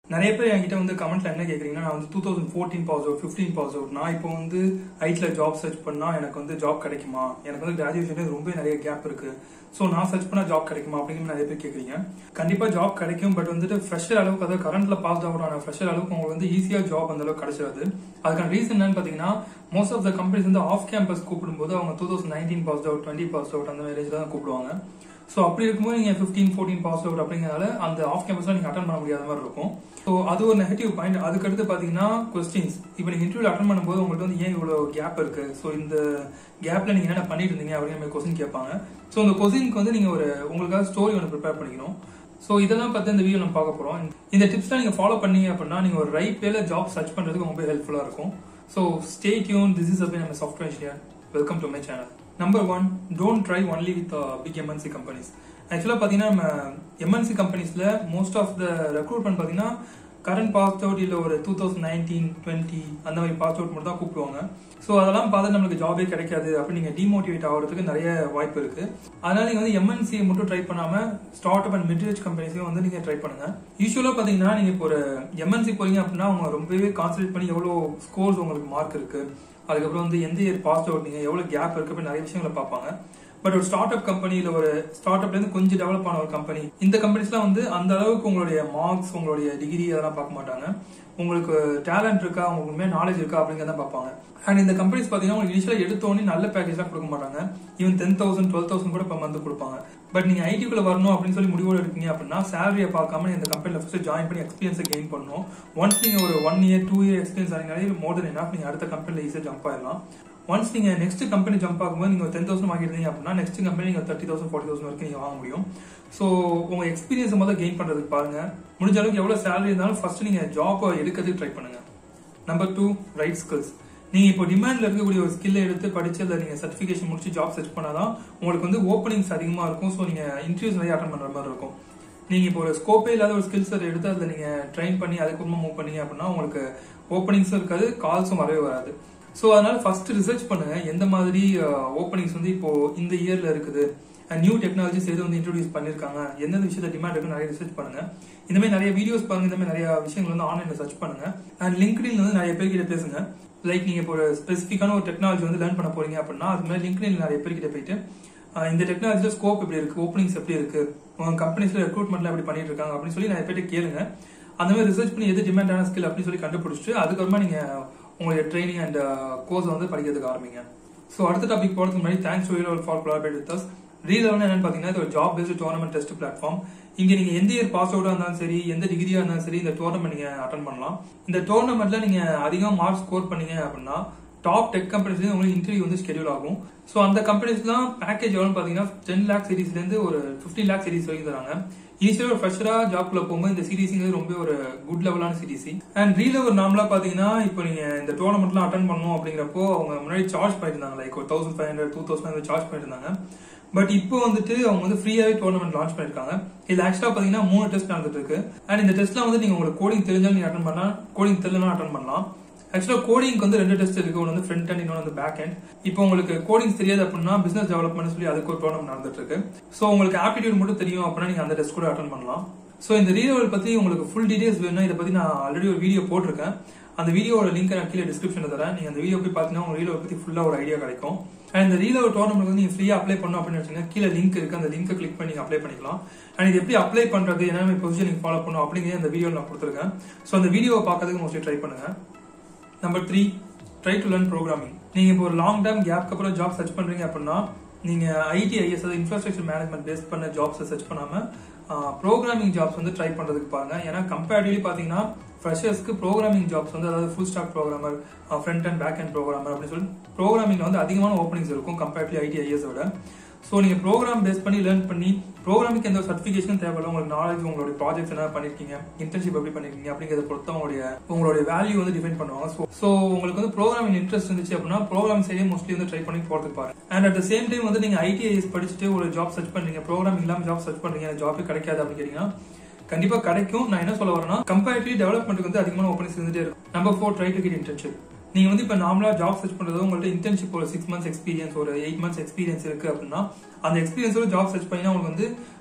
நிறைய பேர் என்கிட்ட வந்து கமெண்ட்ல என்ன கேக்குறீங்கன்னா நான் வந்து two thousand fourteen pass out fifteen pass out நான் இப்போ வந்து ஐடில ஜாப் சர்ச் பண்ணா எனக்கு வந்து ஜாப் கிடைக்குமா எனக்கு வந்து கிராஜுவேஷன் ரொம்ப நிறைய கேப் இருக்கு ஸோ நான் சர்ச் பண்ணா ஜாப் கிடைக்குமா அப்படிங்கிற நிறைய பேர் கேக்குறீங்க கண்டிப்பா ஜாப் கிடைக்கும் பட் வந்துட்டு ஃப்ரெஷர் அளவுக்கு அதாவது கரண்ட்ல பாஸ் அவுட் ஆன ஃப்ரெஷர் அளவுக்கு உங்களுக்கு வந்து ஈஸியா ஜாப் அந்த அளவுக்கு கிடைச்சிடாது அதுக்கான ரீசன் என்னன்னு பாத்தீங்கன்னா மோஸ்ட் ஆஃப் த கம்பெனிஸ் வந்து ஆஃப் கேம்பஸ் கூப்பிடும்போது அவங்க two thousand nineteen pass out twenty pass out அந்த மாதிரி தான் கூப்பிடுவாங்க ஸோ அப்படி இருக்கும்போது நீங்க ஃபிஃப்டீன் ஃபோர்டீன் பாஸ் அவுட் அப்படிங்கறதால அந்த ஆஃப் கேம்பஸ்ல நீங்க அட்டன் பண்ண முடியாத மாதிரி இருக்கும் ஸோ அது ஒரு நெகட்டிவ் பாயிண்ட் அதுக்கடுத்து பாத்தீங்கன்னா கொஸ்டின்ஸ் இப்போ நீங்க இன்டர்வியூ அட்டன் பண்ணும்போது உங்களுக்கு வந்து ஏன் இவ்வளவு கேப் இருக்கு ஸோ இந்த கேப்ல நீங்க என்ன பண்ணிட்டு இருந்தீங்க அப்படிங்கிற மாதிரி கொஸ்டின் கேட்பாங்க ஸோ இந்த கொஸ்டினுக்கு வந்து நீங்க ஒரு உங்களுக்காக ஸ்டோரி ஒன்று ப்ரிப்பேர் பண்ணிக்கணும் ஸோ இதெல்லாம் பார்த்து இந்த வீடியோ நம்ம பார்க்க போறோம் இந்த டிப்ஸ்லாம் நீங்க ஃபாலோ பண்ணீங்க அப்படின்னா நீங்க ஒரு ரைட் வேல ஜாப் சர்ச் பண்றதுக்கு ரொம்ப ஹெல்ப்ஃபுல்லா இருக்கும் so stay tuned this is Abey நம்ம software engineer welcome to my channel number one don't try only with big MNC companies ஆக்சுவலாக பார்த்தீங்கன்னா நம்ம எம்என்சி கம்பெனிஸில் மோஸ்ட் ஆஃப் த ரெக்ரூட்மெண்ட் பார்த்தீங்கன்னா கரண்ட் பாஸ் அவுட் இல்லை ஒரு டூ தௌசண்ட் நைன்டீன் டுவெண்ட்டி அந்த மாதிரி பாஸ் அவுட் மட்டும் தான் கூப்பிடுவாங்க ஸோ அதெல்லாம் பார்த்து நம்மளுக்கு ஜாபே கிடைக்காது அப்படின்னு நீங்கள் டிமோட்டிவேட் ஆகிறதுக்கு நிறைய வாய்ப்பு இருக்கு அதனால நீங்கள் வந்து எம்என்சி மட்டும் ட்ரை பண்ணாம ஸ்டார்ட் அப் அண்ட் மிட்ரேஜ் கம்பெனிஸையும் வந்து நீங்கள் ட்ரை பண்ணுங்க யூஸ்வலாக பார்த்தீங்கன்னா நீங்கள் இப்போ ஒரு எம்என்சி போறீங்க அப்படின்னா அவங்க ரொம்பவே கான்சன்ட்ரேட் பண்ணி எவ்வளோ ஸ்கோர்ஸ் உங்களுக்கு மார்க் இருக்கு அதுக்கப்புறம் வந்து எந்த இயர் பாஸ் அவுட் நீங்க எவ்வளவு கேப் இருக்கு அப்படின்னு நிறைய விஷயங்களை பார்ப்பாங்க பட் ஒரு ஸ்டார்ட் அப் கம்பெனில ஒரு ஸ்டார்ட் அப்ல இருந்து கொஞ்சம் டெவலப் ஆன ஒரு கம்பெனி இந்த கம்பெனிஸ்லாம் வந்து அந்த அளவுக்கு உங்களுடைய மார்க்ஸ் உங்களுடைய டிகிரி அதெல்லாம் பார்க்க மாட்டாங்க உங்களுக்கு டேலண்ட் இருக்கா உங்களுக்கு உண்மையா நாலேஜ் இருக்கா அப்படிங்கிறத பார்ப்பாங்க அண்ட் இந்த கம்பெனிஸ் பாத்தீங்கன்னா உங்களுக்கு இனிஷியலா எடுத்தோடனே நல்ல பேக்கேஜ்லாம் கொடுக்க மாட்டாங்க even ten thousand twelve thousand கூட இப்போ மந்த் கொடுப்பாங்க பட் நீங்க ஐடிக்குள்ள வரணும் அப்படின்னு சொல்லி முடிவோடு இருக்கீங்க அப்படின்னா சேலரியை பார்க்காம இந்த கம்பெனில ஃபர்ஸ்ட் ஜாயின் பண்ணி எக்ஸ்பீரியன்ஸை கெயின் பண்ணணும் ஒன்ஸ் நீங்க ஒரு one year two year experience ஆனீங்களே மோர் தென் என்ன நீங்க அடுத்த கம்பெனில ஈஸியாக ஜம்ப் ஆயிடலாம் ஒன்ஸ் நீங்க நெக்ஸ்ட் கம்பெனி ஜம்ப் ஆகும்போது நீங்க டென் தௌசண்ட் வாங்கிருந்தீங்க அப்படின்னா நெக்ஸ்ட் கம்பெனி நீங்க தேர்ட்டி தௌசண்ட் ஃபார்ட்டி தௌசண்ட் வரைக்கும் நீங்க வாங்க முடியும் ஸோ உங்க எக்ஸ்பீரியன்ஸ் முதல்ல கெயின் பண்றதுக்கு பாருங்க முடிஞ்ச அளவுக்கு எவ்வளவு சேலரி இருந்தாலும் ஃபர்ஸ்ட் நீங்க ஜாப் எடுக்கிறதுக்கு ட்ரை பண்ணுங்க நம்பர் டூ ரைட் ஸ்கில்ஸ் நீங்க இப்போ டிமாண்ட்ல இருக்கக்கூடிய ஒரு ஸ்கில்லை எடுத்து படிச்சு அதில் நீங்க சர்டிஃபிகேஷன் முடிச்சு ஜாப் சர்ச் பண்ணாதான் உங்களுக்கு வந்து ஓப்பனிங்ஸ் அதிகமா இருக்கும் ஸோ நீங்க இன்டர்வியூஸ் நிறைய அட்டன் பண்ற மாதிரி இருக்கும் நீங்க இப்போ ஒரு ஸ்கோப்பே இல்லாத ஒரு ஸ்கில்ஸ் எடுத்து அதில் நீங்க ட்ரைன் பண்ணி அதுக்கப்புறமா மூவ் பண்ணீங்க அப்படின்னா உங்களுக்கு ஓப்பனிங்ஸும் இருக்காது கால்ஸும் வரவே வராது ஸோ அதனால ஃபர்ஸ்ட் ரிசர்ச் பண்ணுங்க எந்த மாதிரி ஓப்பனிங்ஸ் வந்து இப்போ இந்த இயர்ல இருக்குது நியூ டெக்னாலஜிஸ் எது வந்து இன்ட்ரோடியூஸ் பண்ணிருக்காங்க எந்தெந்த விஷயத்த டிமாண்ட் இருக்கு நிறைய ரிசர்ச் பண்ணுங்க இந்த மாதிரி நிறைய வீடியோஸ் பாருங்க இந்த மாதிரி நிறைய விஷயங்கள் வந்து ஆன்லைன்ல சர்ச் பண்ணுங்க அண்ட் லிங்க்டின் வந்து நிறைய பேர்கிட்ட பேசுங்க லைக் நீங்க இப்போ ஒரு ஸ்பெசிஃபிக்கான ஒரு டெக்னாலஜி வந்து லேர்ன் பண்ண போறீங்க அப்படின்னா அது மாதிரி லிங்க்டின் நிறைய பேர்கிட்ட போயிட்டு இந்த டெக்னாலஜில ஸ்கோப் எப்படி இருக்கு ஓப்பனிங்ஸ் எப்படி இருக்கு உங்க கம்பெனிஸ்ல ரெக்ரூட்மெண்ட்ல எப்படி பண்ணிட்டு இருக்காங்க அப்படின்னு சொல்லி நிறைய பேர்ட்ட கேளுங்க அந்த மாதிரி ரிசர்ச் பண்ணி எது டிமாண்டான ஸ்கில் அப்படின்னு சொல்லி கண்டுபிடிச்சிட்டு அதுக்கப்புறமா நீங்க உங்களுடைய ட்ரைனிங் அண்ட் கோர்ஸ் வந்து படிக்கிறதுக்கு ஆரம்பிங்க ஸோ அடுத்த டாபிக் போறதுக்கு முன்னாடி thanks to for collaborate with us Relevel என்னன்னு பாத்தீங்கன்னா இது ஒரு job based tournament test platform இங்க நீங்க எந்த இயர் பாஸ் அவுட்டா இருந்தாலும் சரி எந்த டிகிரியா இருந்தாலும் சரி இந்த டோர்னமெண்ட் நீங்க அட்டன் பண்ணலாம் இந்த டோர்னமெண்ட்ல நீங்க அதிகம் மார்க் ஸ்கோர் பண்ணீங்க அப்படின்னா டாப் டெக் கம்பெனிஸ்ல உங்களுக்கு இன்டர்வியூ வந்து ஸ்கெடியூல் ஆகும் ஸோ அந்த கம்பெனிஸ்லாம் பேக்கேஜ் எவ்வளவு பாத்தீங்கன்னா டென் லேக் சீரீஸ்ல இருந்து ஒரு பிப்டீன் லேக் சீரீஸ் வரைக்கும் தராங்க ஈஸியாக ஒரு ஃப்ரெஷரா ஜாப்ல போகும்போது இந்த சீரீஸுங்கிறது ரொம்ப ஒரு குட் லெவலான சீரீஸ் அண்ட் ரீலவர் நார்மலா பாத்தீங்கன்னா இப்போ நீங்க இந்த டோர்னமெண்ட்லாம் அட்டன் பண்ணணும் அப்படிங்கிறப்போ அவங்க முன்னாடி சார்ஜ் பண்ணிருந்தாங்க லைக் ஒரு thousand five hundred two thousand charge பண்ணிருந்தாங்க பட் இப்போ வந்துட்டு அவங்க வந்து ஃப்ரீயாவே டோர்னமெண்ட் லான்ச் பண்ணிருக்காங்க இது ஆக்சுவலா பாத்தீங்கன்னா மூணு டெஸ்ட் நடந்துட்டு இருக்கு அண்ட் இந்த டெஸ்ட்லாம் வந்து நீங்க உங்களுக்கு கோடிங் தெரிஞ்சாலும் நீங்க அட்டன் பண்ணலாம் கோடிங் தெரியலாம் அட்டன் பண்ணலாம் ஆக்சுவலா கோடிங்க்கு வந்து ரெண்டு டெஸ்ட் இருக்கு ஒன்று வந்து ஃப்ரண்ட் அண்ட் இன்னொன்று வந்து பேக் அண்ட் இப்போ உங்களுக்கு கோடிங்ஸ் தெரியாது அப்படின்னா பிசினஸ் டெவலப்மெண்ட் சொல்லி அதுக்கு ஒரு டோர்னமெண்ட் நடந்துட்டு இருக்கு ஸோ உங்களுக்கு ஆப்டிடியூட் மட்டும் தெரியும் அப்படின்னா நீங்க அந்த டெஸ்ட் கூட அட்டன் பண்ணலாம் ஸோ இந்த ரீலெவல் பத்தி உங்களுக்கு ஃபுல் டீடைல்ஸ் வேணும்னா இதை பத்தி நான் ஆல்ரெடி ஒரு வீடியோ போட்டிருக்கேன் அந்த வீடியோட லிங்க் நான் கீழே டிஸ்கிரிப்ஷன்ல தரேன் நீங்க அந்த வீடியோ போய் பார்த்தீங்கன்னா உங்க ரீலோவை பத்தி ஃபுல்லா ஒரு ஐடியா கிடைக்கும் அண்ட் இந்த ரீலோவர் டோர்னமெண்ட் வந்து நீங்க ஃப்ரீயா அப்ளை பண்ணணும் அப்படின்னு வச்சுங்க கீழே லிங்க் இருக்கு அந்த லிங்க் கிளிக் பண்ணி அப்ளை பண்ணிக்கலாம் அண்ட் இது எப்படி அப்ளை பண்றது என்ன பொசிஷன் நீங்க ஃபாலோ பண்ணும் அப்படிங்கிறது அந்த வீடியோ நான் கொடுத்துருக்கேன் ஸோ அந்த வீடியோவை பார்க்கறதுக்கு மோஸ்ட்லி ட்ரை பண்ணுங்க number three try to learn programming நீங்க இப்போ ஒரு லாங் டேர்ம் கேப்க்கு அப்புறம் ஜாப் சர்ச் பண்றீங்க அப்படின்னா நீங்க ஐடி ஐஎஸ் அதாவது இன்ஃப்ராஸ்ட்ரக்சர் மேனேஜ்மெண்ட் பேஸ் பண்ண ஜாப்ஸ் சர்ச் பண்ணாம ப்ரோக்ராமிங் ஜாப்ஸ் வந்து ட்ரை பண்றதுக்கு பாருங்க ஏன்னா கம்பேரிட்டிவ்லி பாத்தீங்கன்னா ஃப்ரெஷர்ஸ்க்கு ப்ரோக்ராமிங் ஜாப்ஸ் வந்து அதாவது full stack programmer front and back and programmer அப்படின்னு சொல்லி ப்ரோக்ராமிங் வந்து அதிகமான ஓப்பனிங்ஸ் இருக்கும் கம்பேரிட்டிவ் ஐடி ஐஎஸ் விட ஸோ நீங்க ப்ரோக்ராம் பேஸ் பண்ணி லேர்ன் பண்ணி ப்ரோக்ராமிங் எந்த சர்டிஃபிகேஷன் தேவையில்ல உங்களுக்கு நாலேஜ் உங்களுடைய ப்ராஜெக்ட்ஸ் என்ன பண்ணிருக்கீங்க இன்டர்ன்ஷிப் எப்படி பண்ணிருக்கீங்க அப்படிங்கிறத பொறுத்து உங்களுடைய உங்களுடைய வேல்யூ வந்து டிஃபைன் பண்ணுவாங்க ஸோ உங்களுக்கு வந்து ப்ரோக்ராமிங் இன்ட்ரெஸ்ட் இருந்துச்சு அப்படின்னா ப்ரோக்ராம் சைடே மோஸ்ட்லி வந்து ட்ரை பண்ணி போறதுக்கு பாருங்க அண்ட் அட் சேம் டைம் வந்து நீங்க ஐடிஐஎஸ் படிச்சுட்டு ஒரு ஜாப் சர்ச் பண்றீங்க ப்ரோக்ராமிங் இல்லாம ஜாப் சர்ச் பண்றீங்க ஜாபே கிடைக்காது அப்படின்னு கேட்டீங்கன்னா கண்டிப்பா கிடைக்கும் நான் என்ன சொல்ல வரேன்னா கம்பேரிட்டிவ் டெவலப்மெண்ட்டுக்கு வந்து அதிகமான ஓப்பனிங்ஸ் இருந்துட்டே இருக்கும் number four try to get internship நீங்க வந்து இப்ப நார்மலா ஜாப் சர்ச் பண்றது உங்கள்ட்ட இன்டர்ன்ஷிப் ஒரு சிக்ஸ் மந்த்ஸ் எக்ஸ்பீரியன்ஸ் ஒரு எயிட் மந்த்ஸ் எக்ஸ்பீரியன்ஸ் இருக்கு அப்படின்னா அந்த எக்ஸ்பீரியன்ஸோட ஜாப் சர்ச் பண்ணி உங்களுக்கு வந்து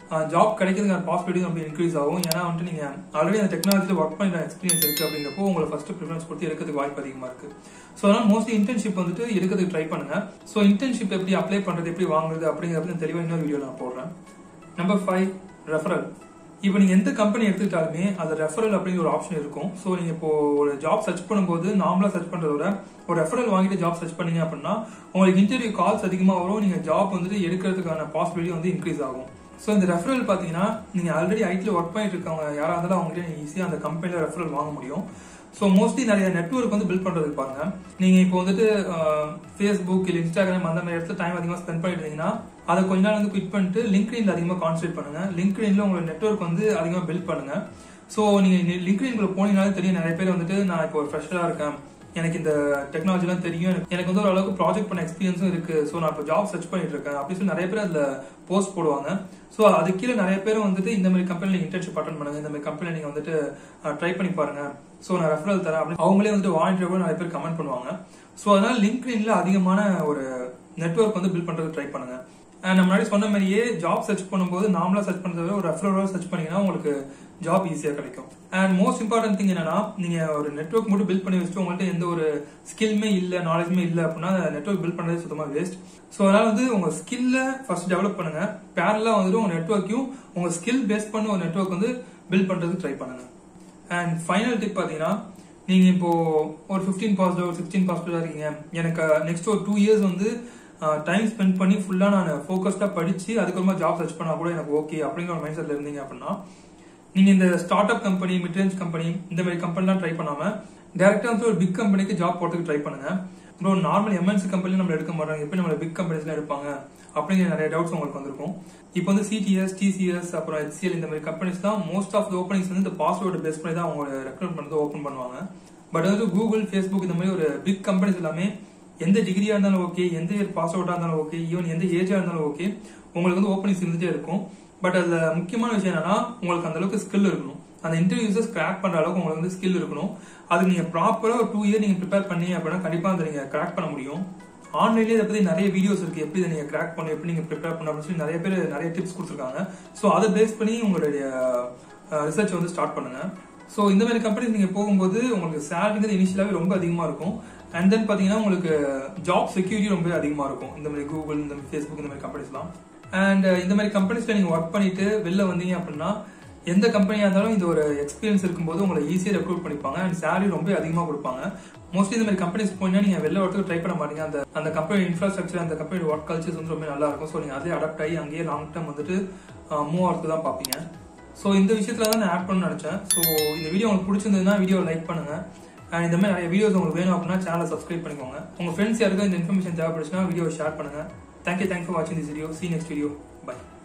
ஜாப் கிடைக்கிறதுக்கான பாசிபிலிட்டி ரொம்ப இன்க்ரீஸ் ஆகும் ஏன்னா வந்துட்டு நீங்க ஆல்ரெடி அந்த டெக்னாலஜியில் ஒர்க் பண்ணுற எக்ஸ்பீரியன்ஸ் இருக்கு அப்படிங்கிறப்போ உங்களை ஃபர்ஸ்ட் ப்ரிஃபரன்ஸ் கொடுத்து எடுக்கிறதுக்கு வாய்ப்பு அதிகமா இருக்கு ஸோ அதனால மோஸ்ட்லி இன்டர்ன்ஷிப் வந்துட்டு எடுக்கிறதுக்கு ட்ரை பண்ணுங்க ஸோ இன்டர்ன்ஷிப் எப்படி அப்ளை பண்றது எப்படி வாங்குறது அப்படிங்கிறது தெளிவாக இன்னொரு வீடியோ நான் போடுறேன் நம்பர் ஃபைவ் ரெஃபரல் இப்போ நீங்க எந்த கம்பெனி எடுத்துக்கிட்டாலுமே அது ரெஃபரல் அப்படிங்கிற ஒரு ஆப்ஷன் இருக்கும் ஸோ நீங்க இப்போ ஒரு ஜாப் சர்ச் பண்ணும்போது நார்மலா சர்ச் பண்றத விட ஒரு ரெஃபரல் வாங்கிட்டு ஜாப் சர்ச் பண்ணீங்க அப்படின்னா உங்களுக்கு இன்டர்வியூ கால்ஸ் அதிகமாக வரும் நீங்க ஜாப் வந்துட்டு எடுக்கிறதுக்கான பாசிபிலிட்டி வந்து இன்க்ரீஸ் ஆகும் ஸோ இந்த ரெஃபரல் பார்த்தீங்கன்னா நீங்க ஆல்ரெடி ஐடியில் ஒர்க் பண்ணிட்டு இருக்கவங்க யாராக இருந்தாலும் அவங்ககிட்ட ஈஸியாக அந்த கம்பெனியில் ரெஃபரல் வாங்க முடியும் ஸோ மோஸ்ட்லி நிறைய நெட்ஒர்க் வந்து பில்ட் பண்றதுக்கு பாருங்க நீங்க இப்போ வந்துட்டு ஃபேஸ்புக் இல்லை இன்ஸ்டாகிராம் அந்த மாதிரி இடத்துல டைம் அதிகமாக ஸ்பெண்ட் பண்ணிட்டு இருந்தீங்கன்னா அதை கொஞ்ச நாள் வந்து குவிட் பண்ணிட்டு லிங்க்டின்ல அதிகமாக கான்சென்ட்ரேட் பண்ணுங்க லிங்க்டின்ல உங்களோட நெட்ஒர்க் வந்து அதிகமாக பில்ட் பண்ணுங்க ஸோ நீங்க லிங்க்டின்குள்ள போனீங்கனாலே தெரியும் நிறைய பேர் வந்துட்டு நான் இப்போ ஒரு ஃப்ரெஷரா இருக்கேன் எனக்கு இந்த டெக்னாலஜிலாம் தெரியும் எனக்கு- எனக்கு வந்து ஓரளவுக்கு ப்ராஜெக்ட் பண்ண எக்ஸ்பீரியன்ஸும் இருக்கு ஸோ நான் இப்போ ஜாப் சர்ச் பண்ணிட்டு இருக்கேன் அப்படின்னு சொல்லி நிறைய பேர் அதுல போஸ்ட் போடுவாங்க ஸோ அது கீழே நிறைய பேர் வந்துட்டு இந்த மாதிரி கம்பெனில இன்டர்ன்ஷிப் அட்டன் பண்ணுங்க இந்த மாதிரி கம்பெனில நீங்க வந்துட்டு ட்ரை பண்ணி பாருங்க ஸோ நான் ரெஃபரல் தரேன் அப்படின்னு அவங்களே வந்து வாலண்டியர் கூட நிறைய பேர் கமெண்ட் பண்ணுவாங்க ஸோ அதனால லிங்க்டின்ல அதிகமான ஒரு நெட்வொர்க் வந்து பில்ட் பண்றதுக்கு ட்ரை பண்ணுங்க And நம்ம முன்னாடி சொன்ன மாதிரியே ஜாப் சர்ச் பண்ணும்போது நார்மலா சர்ச் பண்றத விட ஒரு ரெஃபரலோட சர்ச் பண்ணீங்கன்னா உங்களுக்கு ஜாப் ஈஸியா கிடைக்கும் அண்ட் மோஸ்ட் இம்பார்ட்டன்ட் திங் என்னன்னா நீங்க ஒரு நெட்வொர்க் மட்டும் பில்ட் பண்ணி வச்சுட்டு உங்கள்ட்ட எந்த ஒரு ஸ்கில்மே இல்ல நாலேஜ்மே இல்ல அப்படின்னா நெட்வொர்க் பில்ட் பண்றது சுத்தமா வேஸ்ட் ஸோ அதனால வந்து உங்க ஸ்கில்ல ஃபர்ஸ்ட் டெவலப் பண்ணுங்க பேரலா வந்துட்டு உங்க நெட்வொர்க்கையும் உங்க ஸ்கில் பேஸ் பண்ண ஒரு நெட்வொர்க் வந்து பில்ட் பண்றதுக்கு ட்ரை பண்ணுங்க அண்ட் ஃபைனல் டிப் பாத்தீங்கன்னா நீங்க இப்போ ஒரு 15 பாசிட்டிவ் ஒரு சிக்ஸ்டீன் பாசிட்டிவ் இருக்கீங்க எனக்கு நெக்ஸ்ட் ஒரு டூ இயர்ஸ் வந்து டைம் ஸ்பெண்ட் பண்ணி ஃபுல்லா நான் ஃபோக்கஸ்டா படிச்சு அதுக்கப்புறமா ஜாப் சர்ச் பண்ணா கூட எனக்கு ஓகே அப்படிங்கிற ஒரு மைண்ட் செட்ல இருந்தீங்க அப்படின்னா நீங்க இந்த start up company mid range company இந்த மாதிரி கம்பெனிலாம் ட்ரை பண்ணாம டேரக்டா வந்து ஒரு பிக் கம்பெனிக்கு ஜாப் போறதுக்கு ட்ரை பண்ணுங்க ப்ரோ நார்மல் எம்என்சி கம்பெனி நம்ம எடுக்க மாட்டாங்க எப்படி நம்ம பிக் கம்பெனிஸ்ல எடுப்பாங்க அப்படிங்கிற நிறைய டவுட்ஸ் உங்களுக்கு வந்திருக்கும் இப்போ வந்து சிடிஎஸ் டிசிஎஸ் அப்புறம் HCL இந்த மாதிரி கம்பெனிஸ் தான் மோஸ்ட் ஆஃப் த ஓப்பனிங்ஸ் வந்து இந்த பாஸ்வேர்டு பேஸ் பண்ணி தான் அவங்க ரெக்ரூட் பண்ணது ஓப்பன் பண்ணுவாங்க பட் வந்து கூகுள் ஃபேஸ்புக் இந்த மாதிரி ஒரு பிக் கம்பெனிஸ் எல்லாமே எந்த டிகிரியா இருந்தாலும் ஓகே எந்த இயர் பாஸ்வேர்டா இருந்தாலும் ஓகே ஈவன் எந்த ஏஜா இருந்தாலும் ஓகே உங்களுக்கு வந்து ஓப்பனிங்ஸ் இருந்துட்டே இருக்கும் பட் அதுல முக்கியமான விஷயம் என்னன்னா உங்களுக்கு அந்த அளவுக்கு ஸ்கில் இருக்கணும் அந்த இன்டர்வியூஸஸ் கிராக் பண்ற அளவுக்கு உங்களுக்கு வந்து ஸ்கில் இருக்கணும் அதுக்கு நீங்க ப்ராப்பரா ஒரு டூ இயர் நீங்க ப்ரிப்பேர் பண்ணி அப்படின்னா கண்டிப்பா அதை நீங்க கிராக் பண்ண முடியும் ஆன்லைன்லயே இதை பத்தி நிறைய வீடியோஸ் இருக்கு எப்படி இதை நீங்க கிராக் பண்ண எப்படி நீங்க ப்ரிப்பேர் பண்ண அப்படின்னு சொல்லி நிறைய பேர் நிறைய டிப்ஸ் கொடுத்துருக்காங்க ஸோ அதை பேஸ் பண்ணி உங்களுடைய ரிசர்ச் வந்து ஸ்டார்ட் பண்ணுங்க ஸோ இந்த மாதிரி கம்பெனி நீங்க போகும்போது உங்களுக்கு சேலரிங்கிறது இனிஷியலாவே ரொம்ப அதிகமா இருக்கும் அண்ட் தென் பாத்தீங்கன்னா உங்களுக்கு ஜாப் செக்யூரிட்டி ரொம்ப அதிகமா இருக்கும் இந்த மாதிரி கூகுள் இந்த ஃபேஸ்புக் இந்த மாதிரி கம்பெனிஸ்லாம் அண்ட் இந்த மாதிரி கம்பெனிஸ்ல நீங்க ஒர்க் பண்ணிட்டு வெளில வந்தீங்க அப்படின்னா எந்த கம்பெனியா இருந்தாலும் இந்த ஒரு எக்ஸ்பீரியன்ஸ் இருக்கும்போது உங்களை ஈஸியா ரெக்ரூட் பண்ணிப்பாங்க அண்ட் சேலரி ரொம்ப அதிகமா கொடுப்பாங்க மோஸ்ட்லி இந்த மாதிரி கம்பெனிஸ் போனா நீங்க வெளில வரதுக்கு ட்ரை பண்ண மாட்டீங்க அந்த அந்த கம்பெனி இன்ஃப்ராஸ்ட்ரக்சர் அந்த கம்பெனி ஒர்க் கல்ச்சர்ஸ் வந்து ரொம்ப நல்லா இருக்கும் ஸோ நீங்க அதே அடாப்ட் ஆகி அங்கேயே லாங் டேர்ம் வந்துட்டு மூவ் ஆகிறதுக்கு தான் பார்ப்பீங்க ஸோ இந்த விஷயத்துல தான் நான் ஆட் பண்ண நினைச்சேன் ஸோ இந்த வீடியோ உங்களுக்கு பிடிச்சிருந்ததுன்னா வீடியோ லைக் பண்ணுங்க அண்ட் இந்த மாதிரி நிறைய வீடியோஸ் உங்களுக்கு வேணும் அப்படின்னா சேனலை சப்ஸ்கிரைப் பண்ணிக்கோங்க உங்க ஃப்ரெண்ட்ஸ் யாருக்கும் இந்த இன்ஃபர்மேஷன் தேவைப்படுச்சுன்னா வீடியோ ஷேர் பண்ணுங்க தேங்க்யூ தேங்க்ஸ் ஃபார் வாட்சிங் this video see next video by